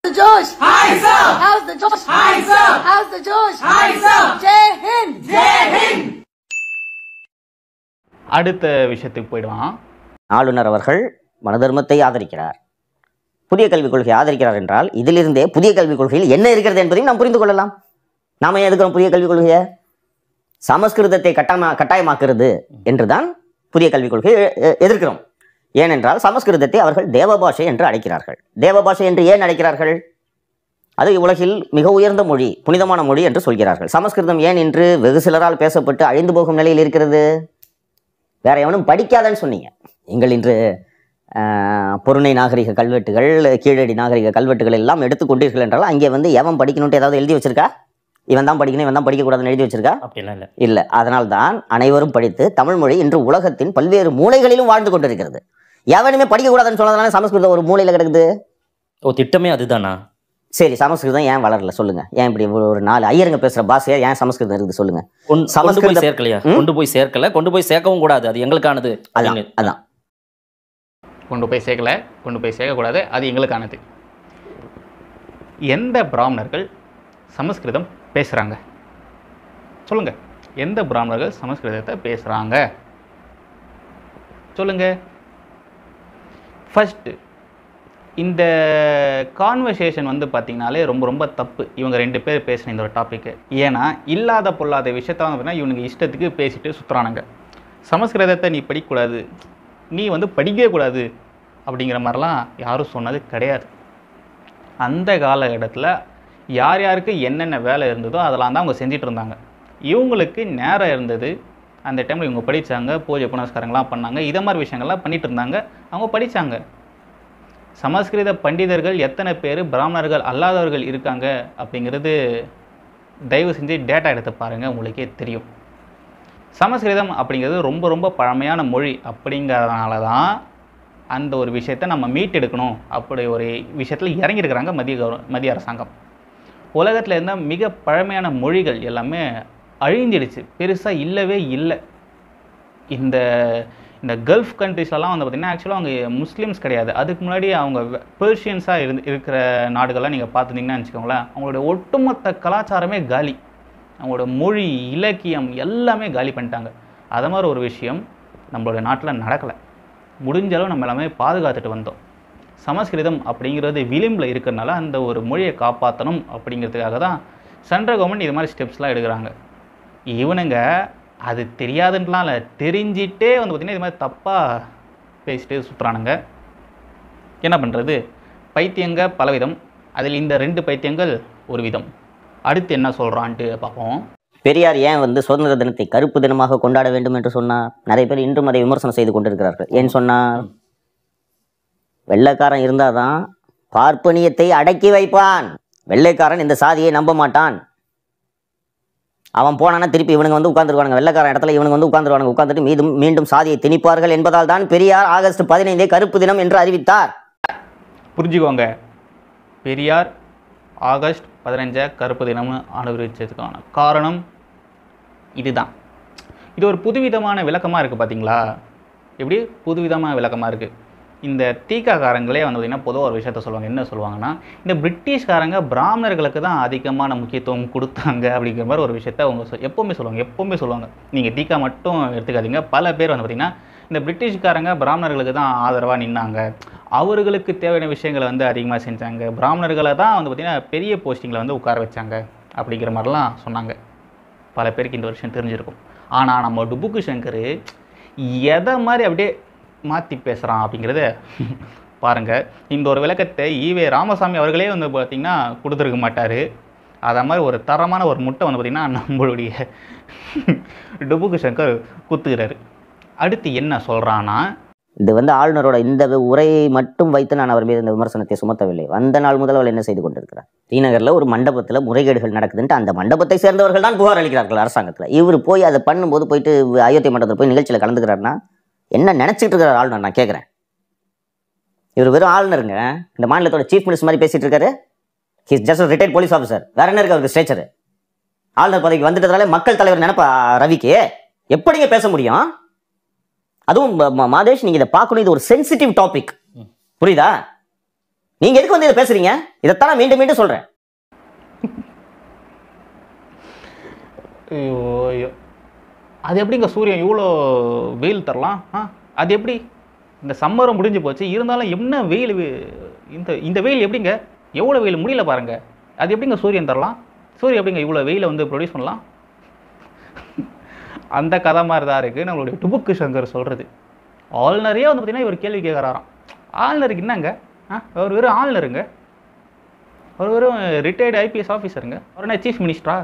the Josh? Hi, sir. How's the Josh? Hi, sir. How's the Josh? Hi, sir. Jai Hind. Jai Hind. அடுத்த விஷயத்துக்கு போயிடுவான் ஆளுநர் அவர்கள் மனு தர்மத்தை ஆதரிக்கிறார் புதிய கல்விக் கொள்கையை ஆதரிக்கிறார் என்றால் இதிலிருந்தே புதிய கல்விக் கொள்கையில் என்ன இருக்கிறது என்பதையும் நாம் புரிந்து கொள்ளலாம் நாம ஏன் எதுக்கிறோம் புதிய கல்விக் கொள்கையை சமஸ்கிருதத்தை கட்டாயமா கட்டாயமாக்குறது என்றுதான் புதிய கல்விக் கொள்கையை எ- எ- எதிர்க்கிறோம் ஏனென்றால் சமஸ்கிருதத்தை அவர்கள் தேவபாஷை என்று அழைக்கிறார்கள் தேவபாஷை என்று ஏன் அழைக்கிறார்கள் அது உலகில் மிக உயர்ந்த மொழி புனிதமான மொழி என்று சொல்கிறார்கள் சமஸ்கிருதம் ஏன் இன்று வெகு சிலரால் பேசப்பட்டு அழிந்து போகும் நிலையில் இருக்கிறது வேற எவனும் படிக்காதன்னு சொன்னீங்க எங்கள் இன்று ஆஹ், பொருணை நாகரிக கல்வெட்டுகள் கீழடி நாகரிக கல்வெட்டுகள் எல்லாம் எடுத்துக்கொண்டீர்கள் என்றால் அங்கே வந்து எவன் படிக்கணும்ட்டு ஏதாவது எழுதி வச்சிருக்கா இவன் தான் படிக்கணும் இவன் தான் படிக்கக்கூடாதுன்னு எழுதி வச்சிருக்கா அப்படிலாம் இல்லை இல்லை அதனால்தான் அனைவரும் படித்து தமிழ் மொழி இன்று உலகத்தின் பல்வேறு மூலைகளிலும் வாழ்ந்து கொண்டிருக்கிறது எவனுமே படிக்கக்கூடாதுன்னு சொன்னதுனால சமஸ்கிருதம் ஒரு மூலையில் கிடக்குது ஓ திட்டமே அதுதானா சரி சமஸ்கிருதம் ஏன் வளரல சொல்லுங்க ஏன் இப்படி ஒரு- ஒரு நாலு ஐயருங்க பேசுற பாஷையா ஏன் சமஸ்கிருதம் இருக்குது சொல்லுங்க கொண்டு கொண்டு போய் சமஸ்கிருத- சேர்க்கலையா ம்? கொண்டு போய் சேர்க்கல கொண்டு போய் சேர்க்கவும் கூடாது அது எங்களுக்கானது அதான் அப்படின்னு. அதான் கொண்டு போய் சேர்க்கல கொண்டு போய் சேர்க்கக்கூடாது அது எங்களுக்கானது எந்த பிராமணர்கள் சமஸ்கிருதம் பேசுகிறாங்க சொல்லுங்க எந்த பிராமணர்கள் சமஸ்கிருதத்தை பேசுகிறாங்க சொல்லுங்க ஃபர்ஸ்ட் இந்த கான்வர்சேஷன் வந்து பார்த்தீங்கனாலே ரொம்ப ரொம்ப தப்பு இவங்க ரெண்டு பேர் பேசின இந்த ஒரு டாப்பிக்கு ஏன்னா இல்லாத பொல்லாத விஷயத்த வந்து பார்த்தீங்கன்னா இவனுக்கு இஷ்டத்துக்கு பேசிட்டு சுற்றுறானுங்க சமஸ்கிருதத்தை நீ படிக்கக்கூடாது நீ வந்து படிக்கவே கூடாது அப்படிங்கிற மாதிரிலாம் யாரும் சொன்னது கிடையாது அந்த காலகட்டத்தில் யார் யாருக்கு என்னென்ன வேலை இருந்ததோ அதெல்லாம் தான் அவங்க செஞ்சிட்டு இருந்தாங்க இவங்களுக்கு நேரம் இருந்தது அந்த டைமில் இவங்க படித்தாங்க பூஜை புனஸ்காரங்களாம் பண்ணாங்க இதை மாதிரி விஷயங்கள்லாம் பண்ணிட்டு இருந்தாங்க அவங்க படித்தாங்க சமஸ்கிருத பண்டிதர்கள் எத்தனை பேர் பிராமணர்கள் அல்லாதவர்கள் இருக்காங்க அப்படிங்கிறது தயவு செஞ்சு டேட்டா எடுத்து பாருங்கள் உங்களுக்கே தெரியும் சமஸ்கிருதம் அப்படிங்கிறது ரொம்ப ரொம்ப பழமையான மொழி அப்படிங்கிறதுனால தான் அந்த ஒரு விஷயத்தை நம்ம மீட்டெடுக்கணும் அப்படி ஒரு விஷயத்தில் இறங்கியிருக்கிறாங்க மத்திய கவர்ன மத்திய அரசாங்கம் உலகத்தில் இருந்த மிக பழமையான மொழிகள் எல்லாமே அழிஞ்சிடுச்சு பெருசாக இல்லவே இல்லை இந்த இந்த கல்ஃப் கண்ட்ரிஸ்லலாம் வந்து பார்த்திங்கன்னா ஆக்சுவலாக அவங்க முஸ்லீம்ஸ் கிடையாது அதுக்கு முன்னாடி அவங்க பெர்ஷியன்ஸாக இருந்து இருக்கிற நாடுகள்லாம் நீங்கள் பார்த்துட்டிங்கன்னா வச்சுக்கோங்களேன் அவங்களோட ஒட்டுமொத்த கலாச்சாரமே காலி அவங்களோட மொழி இலக்கியம் எல்லாமே காலி பண்ணிட்டாங்க அது மாதிரி ஒரு விஷயம் நம்மளோட நாட்டில் நடக்கலை முடிஞ்ச அளவு நம்ம எல்லாமே பாதுகாத்துட்டு வந்தோம் சமஸ்கிருதம் அப்படிங்கிறது விளிம்பில் இருக்கிறனால அந்த ஒரு மொழியை காப்பாற்றணும் அப்படிங்கிறதுக்காக தான் சென்ட்ரல் கவர்மெண்ட் இது மாதிரி ஸ்டெப்ஸ்லாம் எடுக்கிறாங்க இவனுங்க அது தெரியாதுன்றலாம் இல்லை தெரிஞ்சிட்டே வந்து பார்த்திங்கன்னா இது மாதிரி தப்பாக பேசிட்டு சுற்றுறானுங்க என்ன பண்ணுறது பைத்தியங்க பலவிதம் அதில் இந்த ரெண்டு பைத்தியங்கள் ஒரு விதம் அடுத்து என்ன சொல்கிறான்ட்டு பார்ப்போம் பெரியார் ஏன் வந்து சுதந்திர தினத்தை கருப்பு தினமாக கொண்டாட வேண்டும் என்று சொன்னார் நிறைய பேர் இன்றும் அதை விமர்சனம் செய்து கொண்டிருக்கிறார்கள் ஏன் சொன்னார் வெள்ளைக்காரன் இருந்தாதான் பார்ப்பனியத்தை அடக்கி வைப்பான் வெள்ளைக்காரன் இந்த சாதியை நம்ப மாட்டான் அவன் போனானா திருப்பி இவனுங்க வந்து உட்கார்ந்துருவானுங்க வெள்ளைக்காரன் இடத்துல இவனுங்க வந்து உட்கார்ந்துருவானுங்க உட்கார்ந்துட்டு மீண்டும் மீண்டும் சாதியை திணிப்பார்கள் என்பதால் தான் பெரியார் ஆகஸ்ட் பதினைந்தே கருப்பு தினம் என்று அறிவித்தார் புரிஞ்சுக்கோங்க பெரியார் ஆகஸ்ட் பதினஞ்சை கருப்பு தினம்னு அனுபவிச்சதுக்கான காரணம் இதுதான் இது ஒரு புதுவிதமான விளக்கமாக இருக்குது பார்த்தீங்களா எப்படி புதுவிதமான விளக்கமாக இருக்குது இந்த தீக்காக்காரங்களே வந்து பார்த்திங்கன்னா பொதுவாக ஒரு விஷயத்த சொல்லுவாங்க என்ன சொல்லுவாங்கன்னா இந்த பிரிட்டிஷ்காரங்க பிராமணர்களுக்கு தான் அதிகமான முக்கியத்துவம் கொடுத்தாங்க அப்படிங்கிற மாதிரி ஒரு விஷயத்த அவங்க சொல் எப்போவுமே சொல்லுவாங்க எப்போவுமே சொல்லுவாங்க நீங்கள் தீக்கா மட்டும் எடுத்துக்காதீங்க பல பேர் வந்து பார்த்திங்கன்னா இந்த பிரிட்டிஷ்காரங்க பிராமணர்களுக்கு தான் ஆதரவாக நின்னாங்க அவர்களுக்கு தேவையான விஷயங்களை வந்து அதிகமாக செஞ்சாங்க பிராமணர்களை தான் வந்து பார்த்திங்கன்னா பெரிய போஸ்டிங்கில் வந்து உட்கார வச்சாங்க அப்படிங்கிற மாதிரிலாம் சொன்னாங்க பல பேருக்கு இந்த விஷயம் தெரிஞ்சிருக்கும் ஆனால் நம்ம டுபுக்கு சங்கர் எதை மாதிரி அப்படியே மாற்றி பேசுகிறான் அப்படிங்கிறத பாருங்கள் இந்த ஒரு விளக்கத்தை ஈவே ராமசாமி அவர்களே வந்து பார்த்திங்கன்னா கொடுத்துருக்க மாட்டார் அதை மாதிரி ஒரு தரமான ஒரு முட்டை வந்து பார்த்திங்கன்னா நம்மளுடைய டுபுக்கு சங்கர் குத்துக்கிறாரு அடுத்து என்ன சொல்கிறான்னா இது வந்து ஆளுநரோட இந்த உரையை மட்டும் வைத்து நான் அவர் மீது இந்த விமர்சனத்தை சுமத்தவில்லை வந்த நாள் முதல் அவர் என்ன செய்து கொண்டிருக்கிறார் ஸ்ரீநகர்ல ஒரு மண்டபத்தில் முறைகேடுகள் நடக்குதுன்ட்டு அந்த மண்டபத்தை சேர்ந்தவர்கள் தான் புகார் அளிக்கிறார்கள் அரசாங்கத்தில் இவர் போய் அதை பண்ணும்போது போயிட்டு அயோத்தி மண்டபத்தில் போய் நிகழ்ச்சியில் கலந்துக்கிறாருன்னா என்ன நினைச்சிட்டு இருக்கிறார் ஆளுநர் நான் கேட்குறேன் இவர் வெறும் ஆளுநருங்க இந்த மாநிலத்தோட சீஃப் மினிஸ்டர் மாதிரி பேசிட்டு இருக்காரு his just retired police officer வேற என்ன இருக்கு அவருக்கு ஸ்ட்ரேச்சர் ஆளுநர் பதவிக்கு வந்துட்டதால மக்கள் தலைவர் நினைப்பா ரவிக்கு எப்படிங்க பேச முடியும் அதுவும் ம- ம- மாதேஷ் நீங்க இதை பார்க்கணும் இது ஒரு சென்சிட்டிவ் டாபிக் புரியுதா நீங்க எதுக்கு வந்து இதை பேசுறீங்க இதைத்தான் நான் மீண்டும் மீண்டும் சொல்றேன் ஐயோ ஐயோ அது எப்படிங்க சூரியன் இவ்வளோ வெயில் தரலாம் ஆ அது எப்படி இந்த சம்மரும் முடிஞ்சு போச்சு இருந்தாலும் என்ன வெயில் வே- இந்த இந்த வெயில் எப்படிங்க எவ்வளோ வெயில் முடியல பாருங்க அது எப்படிங்க சூரியன் தரலாம் சூரியன் எப்படிங்க இவ்வளோ வெயிலை வந்து ப்ரொடியூஸ் பண்ணலாம் அந்த கதை மாதிரி தான் இருக்குது நம்மளுடைய டுபுக்கு சங்கர் சொல்கிறது ஆளுநரே வந்து பார்த்தீங்கன்னா இவர் கேள்வி கேட்குறாராம் ஆளுநருக்கு என்னங்க ஆ அவர் வெறும் ஆளுநருங்க அவர் வெறும் ரிட்டையர்டு ஐபிஎஸ் ஆஃபீஸருங்க அவர் என்ன சீஃப் மினிஸ்டரா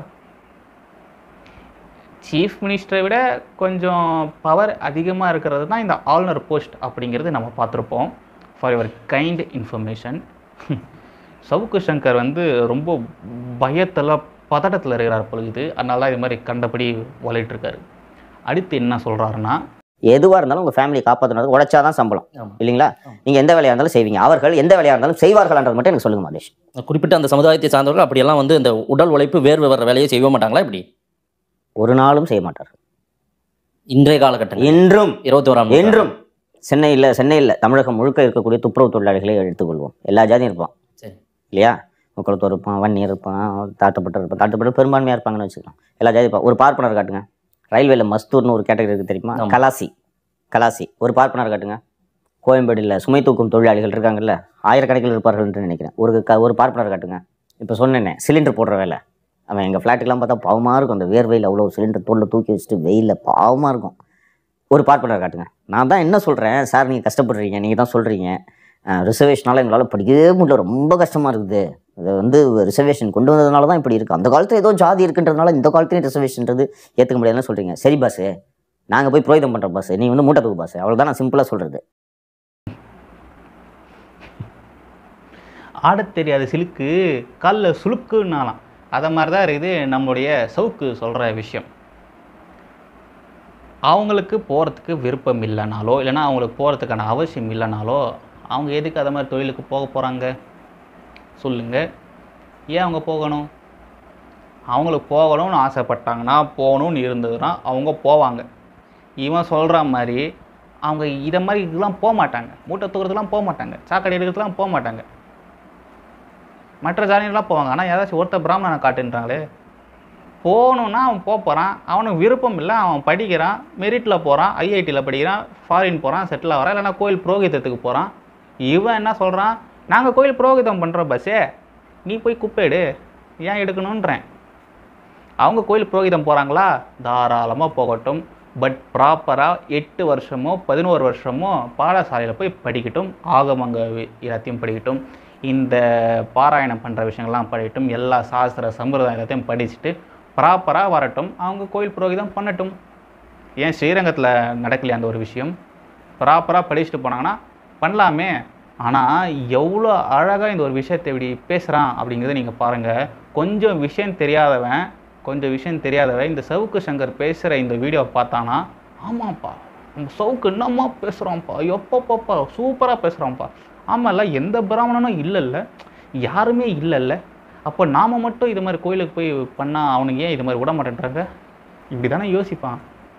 சீஃப் மினிஸ்டரை விட கொஞ்சம் பவர் அதிகமாக இருக்கிறது தான் இந்த ஆளுநர் போஸ்ட் அப்படிங்கிறது நம்ம பார்த்துருப்போம் for your kind information Savukku Shankar வந்து ரொம்ப பயத்தில் பதட்டத்தில் இருக்கிறார் பொழுது அதனால தான் இது மாதிரி கண்டபடி வளையிட்டு இருக்காரு அடுத்து என்ன சொல்கிறாருன்னா எதுவா இருந்தாலும் உங்க ஃபேமிலி காப்பாற்றுனது உழைச்சாதான் சம்பளம் ஆமா. இல்லைங்களா நீங்க எந்த வேலையா இருந்தாலும் செய்வீங்க அவர்கள் எந்த வேலையா இருந்தாலும் செய்வார்கள்ன்றது மட்டும் எனக்கு சொல்லுங்க மாதேஷ் குறிப்பிட்ட அந்த சமுதாயத்தை சார்ந்தவர்கள் அப்படியெல்லாம் வந்து இந்த உடல் உழைப்பு வேர்வை வர்ற வேலையை செய்ய மாட்டாங்களா இப்படி ஒரு நாளும் செய்ய மாட்டார்கள் இன்றைய காலகட்டம் என்றும் இருபத்தி ஓராம் என்றும் சென்னையில் சென்னையில் தமிழகம் முழுக்க இருக்கக்கூடிய துப்புரவு தொழிலாளிகளை எடுத்துக்கொள்வோம் எல்லா ஜாதியும் இருப்பான் சரி இல்லையா முக்குளத்தூர் இருப்பான் வன்னியர் இருப்பான் தாழ்த்தப்பட்ட இருப்பான் தாழ்த்தப்பட்ட பெரும்பான்மையாக இருப்பாங்கன்னு வச்சுக்கலாம் எல்லா ஜாதி இருப்பான் ஒரு பார்ப்பனர் காட்டுங்க ரயில்வேல மஸ்தூர்னு ஒரு கேட்டகரி இருக்குது தெரியுமா ஆமா. கலாசி கலாசி ஒரு பார்ப்பனர் காட்டுங்க கோயம்பேடுல சுமை தூக்கும் தொழிலாளிகள் இருக்காங்கல்ல ஆயிரக்கணக்கில் இருப்பார்கள் என்று நினைக்கிறேன் ஒரு க ஒரு பார்ப்பனர் காட்டுங்க இப்போ சொன்னேனே சிலிண்டர் போடுற வேலை அவன் எங்கள் ஃப்ளாட்டுக்கெல்லாம் பார்த்தா பாவமாக இருக்கும் அந்த வேர்வையில் அவ்வளோ சிலிண்டர் தோளில் தூக்கி வச்சுட்டு வெயிலில் பாவமாக இருக்கும் ஒரு பார்ப்பனர் காட்டுங்க நான் தான் என்ன சொல்கிறேன் சார் நீங்கள் கஷ்டப்படுறீங்க நீங்கள் தான் சொல்கிறீங்க ரிசர்வேஷனால் எங்களால் படிக்கவே முடியல ரொம்ப கஷ்டமாக இருக்குது அது வந்து ரிசர்வேஷன் கொண்டு வந்ததுனால தான் இப்படி இருக்குது அந்த காலத்தில் ஏதோ ஜாதி இருக்குன்றதுனால இந்த காலத்துலேயும் ரிசர்வேஷன்றது ஏற்றுக்க முடியாதுன்னு சொல்கிறீங்க சரி பாஸு நாங்கள் போய் புரோகிதம் பண்ணுறோம் பாஸ் நீ வந்து மூட்டை தூக்கு பாஸ் அவ்வளோதான் நான் சிம்பிளாக சொல்கிறது ஆடத் தெரியாத சிலுக்கு காலில் சுளுக்குன்னாலாம் அதை மாதிரி தான் இருக்குது நம்மளுடைய சவுக்கு சொல்கிற விஷயம் அவங்களுக்கு போகிறதுக்கு விருப்பம் இல்லைனாலோ இல்லைன்னா அவங்களுக்கு போகிறதுக்கான அவசியம் இல்லைனாலோ அவங்க எதுக்கு அதை மாதிரி தொழிலுக்கு போக போகிறாங்க சொல்லுங்கள் ஏன் அவங்க போகணும் அவங்களுக்கு போகணும்னு ஆசைப்பட்டாங்கன்னா போகணும்னு இருந்ததுன்னா அவங்க போவாங்க இவன் சொல்கிற மாதிரி அவங்க இதை மாதிரி இதெல்லாம் போக மாட்டாங்க மூட்டை தூக்கிறதுலாம் போக மாட்டாங்க சாக்கடை எடுக்கிறதுலாம் போக மாட்டாங்க மற்ற ஜாதியெல்லாம் போவாங்க ஆனால் ஏதாச்சும் ஒருத்தர் பிராமணனை காட்டுன்றாங்களே போகணுன்னா அவன் போக போகிறான் அவனுக்கு விருப்பம் இல்லை அவன் படிக்கிறான் மெரிட்டில் போகிறான் ஐஐடியில் படிக்கிறான் ஃபாரின் போகிறான் செட்டில் ஆகிறான் இல்லைன்னா கோயில் புரோகிதத்துக்கு போகிறான் இவன் என்ன சொல்கிறான் நாங்கள் கோயில் புரோகிதம் பண்ணுறோம் பஸ்ஸே நீ போய் குப்பை எடு ஏன் எடுக்கணுன்றேன் அவங்க கோயில் புரோகிதம் போகிறாங்களா தாராளமாக போகட்டும் பட் ப்ராப்பராக எட்டு வருஷமோ பதினோரு வருஷமோ பாடசாலையில் போய் படிக்கட்டும் ஆகமங்க வி- எல்லாத்தையும் படிக்கட்டும் இந்த பாராயணம் பண்ணுற விஷயங்கள்லாம் படிக்கட்டும் எல்லா சாஸ்திர சம்பிரதாயம் எல்லாத்தையும் படிச்சுட்டு ப்ராப்பராக வரட்டும் அவங்க கோயில் புரோகிதம் பண்ணட்டும் ஏன் ஸ்ரீரங்கத்தில் நடக்கலையா அந்த ஒரு விஷயம் ப்ராப்பராக படிச்சுட்டு போனாங்கன்னா பண்ணலாமே ஆனால் எவ்வளோ அழகாக இந்த ஒரு விஷயத்தை இப்படி பேசுகிறான் அப்படிங்கிறத நீங்கள் பாருங்கள் கொஞ்சம் விஷயம் தெரியாதவன் கொஞ்சம் விஷயம் தெரியாதவன் இந்த சவுக்கு சங்கர் பேசுகிற இந்த வீடியோ பார்த்தானா ஆமாப்பா நம்ம சவுக்கு என்னம்மா பேசுகிறான்ப்பா எப்பப்பப்பா சூப்பராக பேசுகிறான்ப்பா ஆமாம்ல எந்த பிராமணனும் இல்லைல்ல யாருமே இல்லைல்ல அப்போ நாம் மட்டும் இது மாதிரி கோயிலுக்கு போய் பண்ணால் அவனுக்கு ஏன் இது மாதிரி விட மாட்டேன்றாங்க இப்படி தானே யோசிப்பான்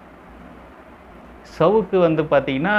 சவுக்கு வந்து பார்த்தீங்கன்னா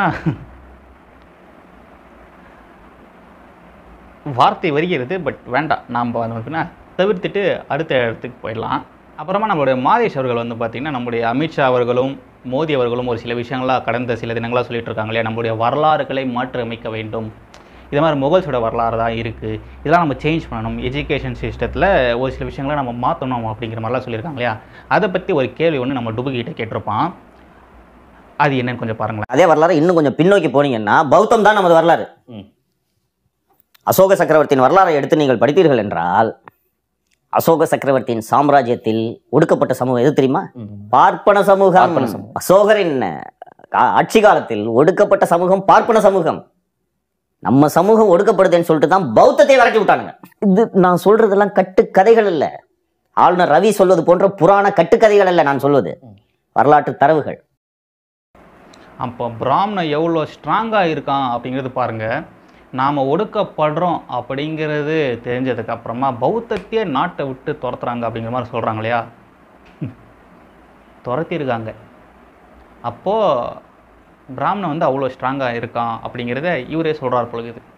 வார்த்தை வருகிறது பட் வேண்டாம் நாம் வந்து தவிர்த்துட்டு அடுத்த இடத்துக்கு போயிடலாம் அப்புறமா நம்மளுடைய மாதேஷ் அவர்கள் வந்து பார்த்திங்கன்னா நம்முடைய அமித்ஷா அவர்களும் மோடி அவர்களும் ஒரு சில விஷயங்களாக கடந்த சில தினங்களாக சொல்லிட்டு இருக்காங்க இல்லையா நம்மளுடைய வரலாறுகளை மாற்றியமைக்க வேண்டும் இது மாதிரி முகல்ஸோட வரலாறு தான் இருக்குது இதெல்லாம் நம்ம சேஞ்ச் பண்ணணும் எஜுகேஷன் சிஸ்டத்தில் ஒரு சில விஷயங்களை நம்ம மாற்றணும் அப்படிங்கிற மாதிரிலாம் சொல்லியிருக்காங்க இல்லையா அதை பற்றி ஒரு கேள்வி ஒன்று நம்ம டுபுகிட்ட கேட்டிருப்பான் அது என்னன்னு கொஞ்சம் பாருங்களேன் அதே வரலாறு இன்னும் கொஞ்சம் பின்னோக்கி போனீங்கன்னா பௌத்தம் தான் நமது வரலாறு ம். அசோக சக்கரவர்த்தியின் வரலாறை எடுத்து நீங்கள் படித்தீர்கள் என்றால் அசோக சக்கரவர்த்தியின் சாம்ராஜ்யத்தில் ஒடுக்கப்பட்ட சமூகம் எது தெரியுமா ம். பார்ப்பன சமூகம் பார்ப்பன சமூகம். அசோகரின் ஆ- ஆட்சி காலத்தில் ஒடுக்கப்பட்ட சமூகம் பார்ப்பன சமூகம் நம்ம சமூகம் ஒடுக்கப்படுதுன்னு சொல்லிட்டு தான் பௌத்தத்தை விரட்டி விட்டானுங்க இது நான் சொல்றதெல்லாம் கட்டுக்கதைகள் இல்ல ஆளுநர் ரவி சொல்வது போன்ற புராண கட்டுக்கதைகள் அல்ல நான் சொல்வது வரலாற்று தரவுகள் அப்போ பிராமணன் எவ்வளோ ஸ்ட்ராங்காக இருக்கான் அப்படிங்கிறது பாருங்கள் நாம் ஒடுக்கப்படுறோம் அப்படிங்கிறது தெரிஞ்சதுக்கு அப்புறமா பௌத்தத்தையே நாட்டை விட்டு துரத்துறாங்க அப்படிங்கிற மாதிரி சொல்கிறாங்க இல்லையா துரத்திருக்காங்க அப்போது பிராமணன் வந்து அவ்வளோ ஸ்ட்ராங்காக இருக்கான் அப்படிங்கிறத இவரே சொல்கிறார் பொழுது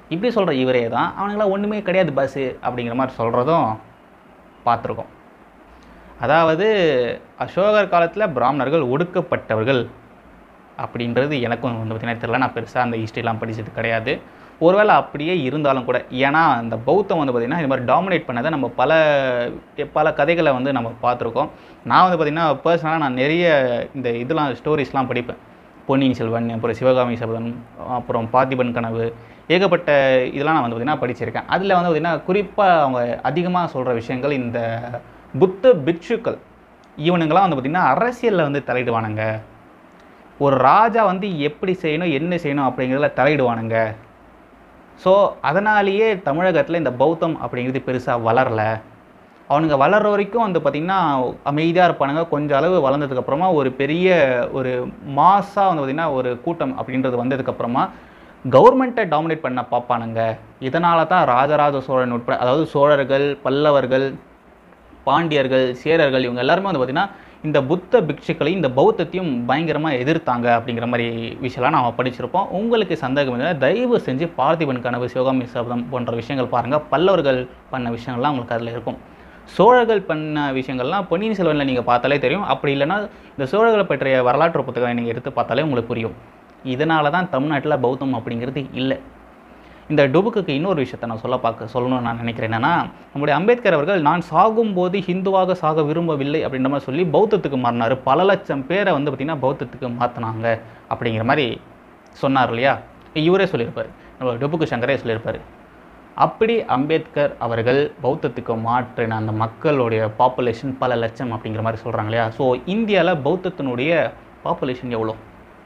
இப்படி சொல்கிற இவரே தான் அவனுங்களாம் ஒன்றுமே கிடையாது பஸ்ஸு அப்படிங்கிற மாதிரி சொல்கிறதும் பார்த்துருக்கோம் அதாவது அசோகர் காலத்தில் பிராமணர்கள் ஒடுக்கப்பட்டவர்கள் அப்படின்றது எனக்கும் வந்து பார்த்தீங்கன்னா தெரியல நான் பெருசாக அந்த ஹிஸ்ட்ரிலாம் படிச்சது கிடையாது ஒருவேளை அப்படியே இருந்தாலும் கூட ஏன்னா இந்த பௌத்தம் வந்து பார்த்திங்கன்னா இது மாதிரி டாமினேட் பண்ணதை நம்ம பல பல கதைகளை வந்து நம்ம பார்த்துருக்கோம் நான் வந்து பார்த்திங்கன்னா பர்சனலாக நான் நிறைய இந்த இதெல்லாம் ஸ்டோரிஸ்லாம் படிப்பேன் பொன்னியின் செல்வன் அப்புறம் சிவகாமி சபதம் அப்புறம் பார்த்திபன் கனவு ஏகப்பட்ட இதெல்லாம் நான் வந்து பார்த்திங்கன்னா படிச்சிருக்கேன் அதில் வந்து பார்த்திங்கன்னா குறிப்பாக அவங்க அதிகமாக சொல்கிற விஷயங்கள் இந்த புத்த பிட்சுக்கள் இவனுங்களாம் வந்து பார்த்திங்கன்னா அரசியலில் வந்து தலையிடுவானுங்க ஒரு ராஜா வந்து எப்படி செய்யணும் என்ன செய்யணும் அப்படிங்கிறதுல தலையிடுவானுங்க ஸோ அதனாலேயே தமிழகத்தில் இந்த பௌத்தம் அப்படிங்கிறது பெருசாக வளரல அவனுங்க வளர்ற வரைக்கும் வந்து பார்த்திங்கன்னா அமைதியாக இருப்பானுங்க கொஞ்சம் அளவு வளர்ந்ததுக்கப்புறமா ஒரு பெரிய ஒரு மாஸாக வந்து பார்த்திங்கன்னா ஒரு கூட்டம் அப்படின்றது வந்ததுக்கப்புறமா கவர்மெண்ட்டை டாமினேட் பண்ண பார்ப்பானுங்க இதனால தான் ராஜராஜ சோழன் உட்பட அதாவது சோழர்கள் பல்லவர்கள் பாண்டியர்கள் சேரர்கள் இவங்க எல்லாருமே வந்து பார்த்திங்கன்னா இந்த புத்த பிக்ஷுக்களையும் இந்த பௌத்தத்தையும் பயங்கரமாக எதிர்த்தாங்க அப்படிங்கிற மாதிரி விஷயம்லாம் நாம் படிச்சிருப்போம் உங்களுக்கு சந்தேகம் இருந்தால் தயவு செஞ்சு பார்த்திபன் கனவு சிவகாமி சபதம் போன்ற விஷயங்கள் பாருங்கள் பல்லவர்கள் பண்ண விஷயங்கள்லாம் உங்களுக்கு அதில் இருக்கும் சோழர்கள் பண்ண விஷயங்கள்லாம் பொன்னியின் செல்வனில் நீங்கள் பார்த்தாலே தெரியும் அப்படி இல்லைன்னா இந்த சோழர்களை பற்றிய வரலாற்று புத்தகங்களை நீங்கள் எடுத்து பார்த்தாலே உங்களுக்கு புரியும் இதனால தான் தமிழ்நாட்டில் பௌத்தம் அப்படிங்கிறது இல்லை இந்த டுபுக்குக்கு இன்னொரு விஷயத்தை நான் சொல்ல பார்க்க சொல்லணும்னு நான் நினைக்கிறேன் என்னன்னா நம்முடைய அம்பேத்கர் அவர்கள் நான் சாகும்போது ஹிந்துவாக சாக விரும்பவில்லை அப்படின்ற மாதிரி சொல்லி பௌத்தத்துக்கு மாறினார் பல லட்சம் பேரை வந்து பார்த்திங்கன்னா பௌத்தத்துக்கு மாற்றினாங்க அப்படிங்கிற மாதிரி சொன்னார் இல்லையா இவரே சொல்லியிருப்பார் நம்ம டுபுக்கு சங்கரே சொல்லியிருப்பார் அப்படி அம்பேத்கர் அவர்கள் பௌத்தத்துக்கு மாற்றின அந்த மக்களுடைய பாப்புலேஷன் பல லட்சம் அப்படிங்கிற மாதிரி சொல்கிறாங்க இல்லையா ஸோ இந்தியாவில் பௌத்தத்தினுடைய பாப்புலேஷன் எவ்வளோ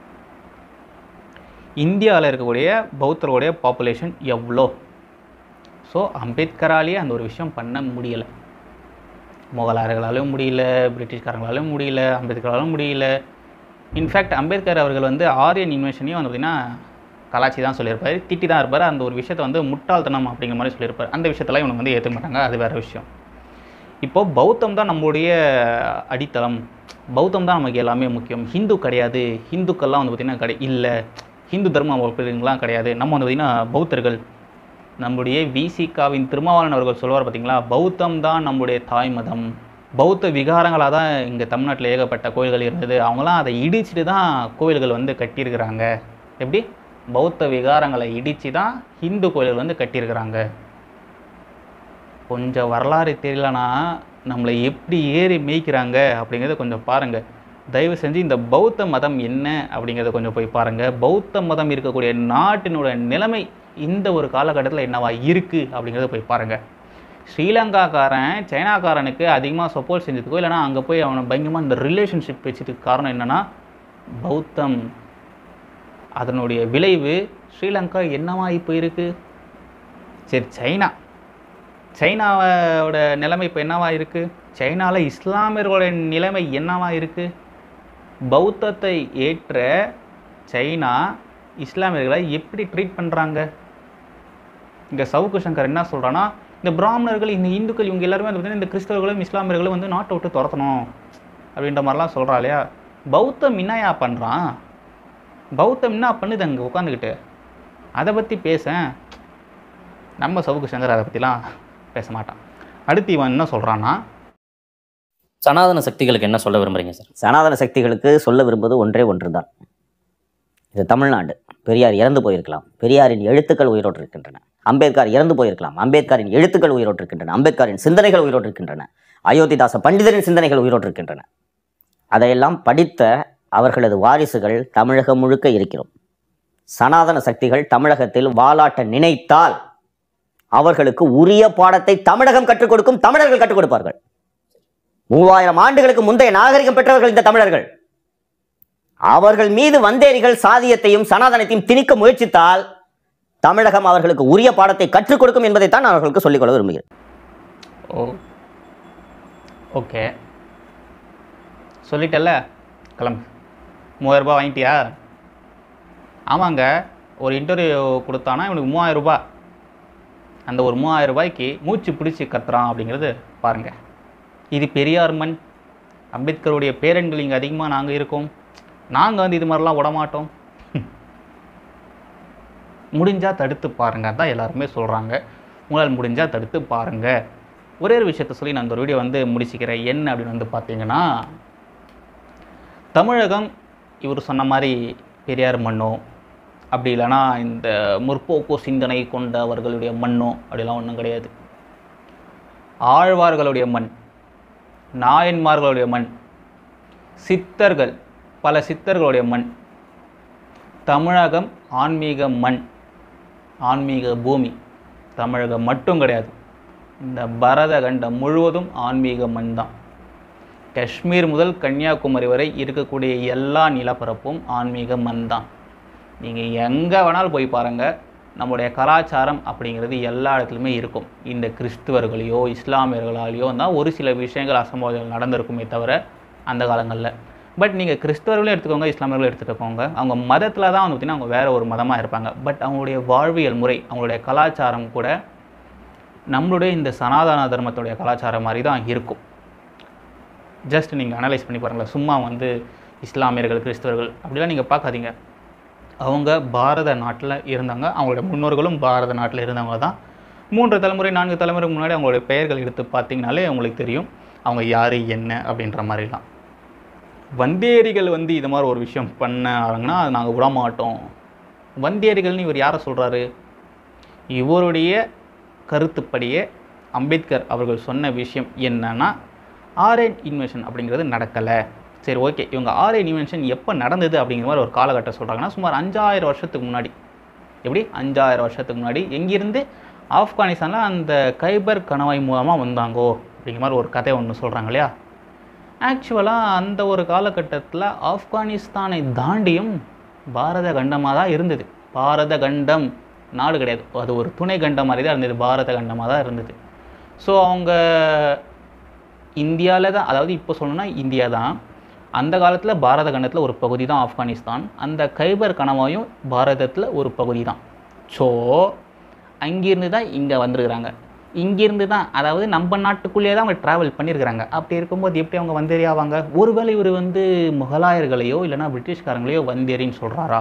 இந்தியாவில் இருக்கக்கூடிய பௌத்தருடைய பாப்புலேஷன் எவ்வளோ ஸோ அம்பேத்கராலேயே அந்த ஒரு விஷயம் பண்ண முடியலை முகலாயர்களாலும் முடியல பிரிட்டிஷ்காரங்களாலும் முடியல அம்பேத்கராலும் முடியல இன்ஃபேக்ட் அம்பேத்கர் அவர்கள் வந்து ஆரியன் இன்வென்ஷனையும் வந்து பார்த்திங்கன்னா கலாச்சி தான் சொல்லியிருப்பார் திட்டி தான் இருப்பார் அந்த ஒரு விஷயத்தை வந்து முட்டாள்தனம் அப்படிங்கிற மாதிரி சொல்லியிருப்பார் அந்த விஷயத்தெல்லாம் இவனுக்கு வந்து ஏற்றுக்க மாட்டாங்க அது வேறு விஷயம் இப்போ பௌத்தம் தான் நம்மளுடைய அடித்தளம் பௌத்தம் தான் நமக்கு எல்லாமே முக்கியம் ஹிந்து கிடையாது ஹிந்துக்கள்லாம் வந்து பார்த்திங்கன்னா கிடை இல்லை ஹிந்து தர்மம் அப்படிங்கலாம் கிடையாது நம்ம வந்து பார்த்திங்கன்னா பௌத்தர்கள் நம்முடைய விசிகாவின் திருமாவளவன் அவர்கள் சொல்வார் பார்த்தீங்களா பௌத்தம் தான் நம்முடைய தாய் மதம் பௌத்த விகாரங்களாக தான் இங்கே தமிழ்நாட்டில் ஏகப்பட்ட கோயில்கள் இருந்தது அவங்களாம் அதை இடிச்சிட்டு தான் கோயில்கள் வந்து கட்டியிருக்கிறாங்க எப்படி பௌத்த விகாரங்களை இடித்து தான் ஹிந்து கோயில்கள் வந்து கட்டியிருக்கிறாங்க கொஞ்சம் வரலாறு தெரியலனா நம்மளை எப்படி ஏறி மேய்க்கிறாங்க அப்படிங்கிறத கொஞ்சம் பாருங்கள் தயவு செஞ்சு இந்த பௌத்த மதம் என்ன அப்படிங்கிறத கொஞ்சம் போய் பாருங்கள் பௌத்த மதம் இருக்கக்கூடிய நாட்டினோட நிலைமை இந்த ஒரு காலகட்டத்தில் என்னவா இருக்குது அப்படிங்கிறத போய் பாருங்கள் ஸ்ரீலங்காக்காரன் சைனாக்காரனுக்கு அதிகமாக சப்போர்ட் செஞ்சதுக்கோ இல்லைனா அங்கே போய் அவனை பயங்கரமாக இந்த ரிலேஷன்ஷிப் வச்சதுக்கு காரணம் என்னென்னா பௌத்தம் அதனுடைய விளைவு ஸ்ரீலங்கா என்னவா இப்போ இருக்குது சரி சைனா சைனாவோட நிலைமை இப்போ என்னவா இருக்குது சைனாவில் இஸ்லாமியர்களோட நிலைமை என்னவா இருக்குது பௌத்தத்தை ஏற்ற சைனா இஸ்லாமியர்களை எப்படி ட்ரீட் பண்ணுறாங்க இங்கே சவுக்கு சங்கர் என்ன சொல்கிறான்னா இந்த பிராமணர்கள் இந்த இந்துக்கள் இவங்க எல்லாருமே வந்து பார்த்தீங்கன்னா இந்த கிறிஸ்தவர்களும் இஸ்லாமியர்களும் வந்து நாட்டை விட்டு துரத்தணும் அப்படின்ற மாதிரிலாம் சொல்கிறா இல்லையா பௌத்தம் என்னயா பண்ணுறான் பௌத்தம் என்ன பண்ணுது அங்கே உட்காந்துக்கிட்டு அதை பற்றி பேசேன் நம்ம சவுக்கு சங்கர் அதை பற்றிலாம் பேச மாட்டான் அடுத்து இவன் என்ன சொல்கிறான்னா சனாதன சக்திகளுக்கு என்ன சொல்ல விரும்புறீங்க சார் சனாதன சக்திகளுக்கு சொல்ல விரும்புவது ஒன்றே ஒன்றுதான் இது தமிழ்நாடு பெரியார் இறந்து போயிருக்கலாம் பெரியாரின் எழுத்துக்கள் உயிரோடு இருக்கின்றன அம்பேத்கர் இறந்து போயிருக்கலாம் அம்பேத்கரின் எழுத்துக்கள் உயிரோடு இருக்கின்றன அம்பேத்கரின் சிந்தனைகள் உயிரோடு இருக்கின்றன அயோத்திதாச பண்டிதரின் சிந்தனைகள் உயிரோடு இருக்கின்றன அதையெல்லாம் படித்த அவர்களது வாரிசுகள் தமிழகம் முழுக்க இருக்கிறோம் சனாதன சக்திகள் தமிழகத்தில் வாலாட்ட நினைத்தால் அவர்களுக்கு உரிய பாடத்தை தமிழகம் கற்றுக் கொடுக்கும் தமிழர்கள் கற்றுக் கொடுப்பார்கள் மூவாயிரம் ஆண்டுகளுக்கு முந்தைய நாகரிகம் பெற்றவர்கள் இந்த தமிழர்கள் அவர்கள் மீது வந்தேரிகள் சாதியத்தையும் சனாதனத்தையும் திணிக்க முயற்சித்தால் தமிழகம் அவர்களுக்கு உரிய பாடத்தை கற்றுக் கொடுக்கும் என்பதைத்தான் நான் அவர்களுக்கு சொல்லிக்கொள்ள விரும்புகிறேன் ஓ ஓகே சொல்லிட்டல்ல கிளம்பு மூவாயிரம் ரூபாய் வாங்கிட்டியா ஆமாங்க ஒரு இன்டர்வியூ கொடுத்தானா இவனுக்கு மூவாயிரம் ரூபாய் அந்த ஒரு மூவாயிரம் ரூபாய்க்கு மூச்சு பிடிச்சி கத்துறான் அப்படிங்கிறது பாருங்க இது பெரியார் மண் அம்பேத்கருடைய பேரன்கள் இங்கே அதிகமாக நாங்கள் இருக்கோம் நாங்கள் வந்து இது மாதிரிலாம் விடமாட்டோம் முடிஞ்சால் தடுத்து பாருங்க தான் எல்லாருமே சொல்கிறாங்க உங்களால் முடிஞ்சால் தடுத்து பாருங்கள் ஒரே ஒரு விஷயத்த சொல்லி நான் இந்த ஒரு வீடியோ வந்து முடிச்சுக்கிறேன் என்ன அப்படின்னு வந்து பார்த்தீங்கன்னா தமிழகம் இவர் சொன்ன மாதிரி பெரியார் மண்ணோ அப்படி இல்லைன்னா இந்த முற்போக்கு சிந்தனை கொண்டவர்களுடைய மண்ணோ அப்படிலாம் ஒன்றும் கிடையாது ஆழ்வார்களுடைய மண் நாயன்மார்களுடைய மண் சித்தர்கள் பல சித்தர்களுடைய மண் தமிழகம் ஆன்மீக மண் ஆன்மீக பூமி தமிழகம் மட்டும் கிடையாது இந்த பரத கண்டம் முழுவதும் ஆன்மீக மண் தான் காஷ்மீர் முதல் கன்னியாகுமரி வரை இருக்கக்கூடிய எல்லா நிலப்பரப்பும் ஆன்மீக மண் தான் நீங்கள் எங்கே வேணாலும் போய் பாருங்கள் நம்முடைய கலாச்சாரம் அப்படிங்கிறது எல்லா இடத்துலையுமே இருக்கும் இந்த கிறிஸ்துவர்களையோ இஸ்லாமியர்களாலேயோ தான் ஒரு சில விஷயங்கள் அசம்பாவிதங்கள் நடந்திருக்குமே தவிர அந்த காலங்களில் பட் நீங்கள் கிறிஸ்தவர்களும் எடுத்துக்கோங்க இஸ்லாமியர்களும் எடுத்துக்கோங்க அவங்க மதத்தில் தான் வந்து பார்த்திங்கன்னா அவங்க வேறு ஒரு மதமாக இருப்பாங்க பட் அவங்களுடைய வாழ்வியல் முறை அவங்களுடைய கலாச்சாரம் கூட நம்மளுடைய இந்த சனாதன தர்மத்துடைய கலாச்சாரம் மாதிரி தான் இருக்கும் ஜஸ்ட் நீங்கள் அனலைஸ் பண்ணி பாருங்களேன் சும்மா வந்து இஸ்லாமியர்கள் கிறிஸ்தவர்கள் அப்படிலாம் நீங்கள் பார்க்காதீங்க அவங்க பாரத நாட்டில் இருந்தாங்க அவங்களுடைய முன்னோர்களும் பாரத நாட்டில் இருந்தவங்க தான் மூன்று தலைமுறை நான்கு தலைமுறை முன்னாடி அவங்களுடைய பெயர்கள் எடுத்து பார்த்தீங்கனாலே அவங்களுக்கு தெரியும் அவங்க யார் என்ன அப்படின்ற மாதிரிலாம் வந்தேரிகள் வந்து இது மாதிரி ஒரு விஷயம் பண்ணாங்கன்னா அது நாங்கள் விட மாட்டோம் வந்தேரிகள்னு இவர் யாரை சொல்கிறாரு இவருடைய கருத்துப்படியே அம்பேத்கர் அவர்கள் சொன்ன விஷயம் என்னன்னா ஆர்என் இன்வென்ஷன் அப்படிங்கிறது நடக்கலை சரி ஓகே இவங்க ஆர்என் இன்வென்ஷன் எப்போ நடந்தது அப்படிங்கிற மாதிரி ஒரு காலகட்டம் சொல்கிறாங்கன்னா சுமார் அஞ்சாயிரம் வருஷத்துக்கு முன்னாடி எப்படி அஞ்சாயிரம் வருஷத்துக்கு முன்னாடி எங்கிருந்து ஆப்கானிஸ்தானில் அந்த கைபர் கணவாய் மூலமாக வந்தாங்கோ அப்படிங்கிற மாதிரி ஒரு கதை ஒன்று சொல்கிறாங்க இல்லையா ஆக்சுவலாக அந்த ஒரு காலகட்டத்தில் ஆப்கானிஸ்தானை தாண்டியும் பாரத கண்டமாக தான் இருந்தது பாரத கண்டம் நாடு கிடையாது அது ஒரு துணை கண்டம் மாதிரி தான் இருந்தது பாரத கண்டமாக தான் இருந்தது ஸோ அவங்க இந்தியாவில் தான் அதாவது இப்போ சொல்லணும்னா இந்தியா தான் அந்த காலத்தில் பாரத கண்டத்தில் ஒரு பகுதி தான் ஆப்கானிஸ்தான் அந்த கைபர் கணவாயும் பாரதத்தில் ஒரு பகுதி தான் ஸோ அங்கிருந்து தான் இங்கே வந்திருக்கிறாங்க இங்கிருந்து தான் அதாவது நம்ம நாட்டுக்குள்ளேயே தான் அவங்க ட்ராவல் பண்ணியிருக்கிறாங்க அப்படி இருக்கும்போது எப்படி அவங்க வந்தேரி ஆவாங்க ஒருவேளை இவர் வந்து முகலாயர்களையோ இல்லைன்னா பிரிட்டிஷ்காரங்களையோ வந்தேரின்னு சொல்கிறாரா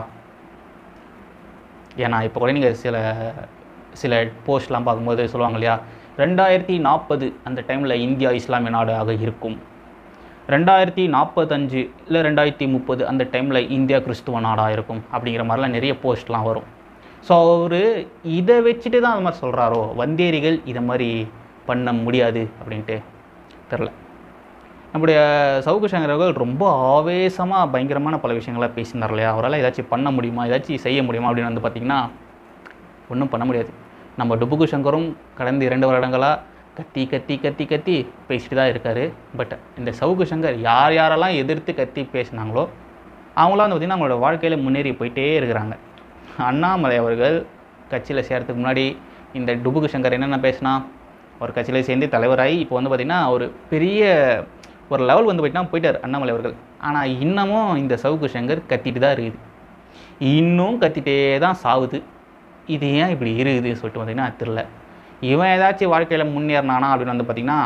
ஏன்னா இப்போ கூட நீங்கள் சில சில போஸ்ட்லாம் பார்க்கும்போது சொல்லுவாங்க இல்லையா ரெண்டாயிரத்தி நாற்பது அந்த டைமில் இந்தியா இஸ்லாமிய நாடாக இருக்கும் ரெண்டாயிரத்தி நாற்பத்தஞ்சு இல்லை ரெண்டாயிரத்தி முப்பது அந்த டைமில் இந்தியா கிறிஸ்துவ நாடாக இருக்கும் அப்படிங்கிற மாதிரிலாம் நிறைய போஸ்ட்லாம் வரும் ஸோ அவர் இதை வச்சுட்டு தான் அது மாதிரி சொல்கிறாரோ வந்தேரிகள் இதை மாதிரி பண்ண முடியாது அப்படின்ட்டு தெரில நம்முடைய சவுக்கு சங்கர் அவர்கள் ரொம்ப ஆவேசமாக பயங்கரமான பல விஷயங்களை பேசினார் இல்லையா அவரால் ஏதாச்சும் பண்ண முடியுமா ஏதாச்சும் செய்ய முடியுமா அப்படின்னு வந்து பார்த்திங்கன்னா ஒன்றும் பண்ண முடியாது நம்ம டுபுக்கு சங்கரும் கடந்த இரண்டு வருடங்களாக கத்தி கத்தி கத்தி கத்தி பேசிட்டு தான் இருக்காரு பட் இந்த சவுக்கு சங்கர் யார் யாரெல்லாம் எதிர்த்து கத்தி பேசினாங்களோ அவங்களாம் வந்து பார்த்திங்கன்னா அவங்களோட வாழ்க்கையில் முன்னேறி போயிட்டே இருக்கிறாங்க அண்ணாமலை அவர்கள் கட்சியில் சேர்றதுக்கு முன்னாடி இந்த டுபுக்கு சங்கர் என்னென்ன பேசினா ஒரு கட்சியில் சேர்ந்து தலைவராகி இப்போ வந்து பார்த்திங்கன்னா ஒரு பெரிய ஒரு லெவல் வந்து போயிட்டுனா போயிட்டார் அண்ணாமலை அவர்கள் ஆனால் இன்னமும் இந்த சவுக்கு சங்கர் கத்திட்டு தான் இருக்குது இன்னும் கத்திட்டே தான் சாவுது இது ஏன் இப்படி இருக்குதுன்னு சொல்லிட்டு பார்த்தீங்கன்னா தெரில இவன் ஏதாச்சும் வாழ்க்கையில் முன்னேறினானா அப்படின்னு வந்து பார்த்திங்கன்னா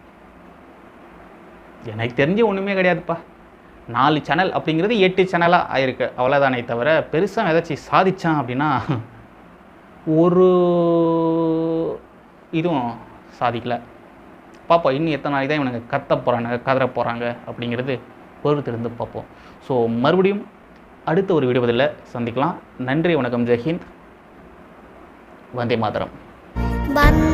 எனக்கு தெரிஞ்சு ஒன்றுமே கிடையாதுப்பா நாலு சேனல் அப்படிங்கிறது எட்டு சேனலாக ஆயிருக்கு அவ்வளோதானே தவிர பெருசாக ஏதாச்சும் சாதிச்சான் அப்படின்னா ஒரு இதுவும் சாதிக்கல பார்ப்போம் இன்னும் எத்தனை நாளைக்கு தான் இவனுங்க கத்த போகிறாங்க கதற போகிறாங்க அப்படிங்கிறது பொறுத்திருந்து பார்ப்போம் ஸோ மறுபடியும் அடுத்த ஒரு வீடியோ பதிலில் சந்திக்கலாம் நன்றி வணக்கம் ஜெய்ஹிந்த் வந்தே மாதரம் வண்ண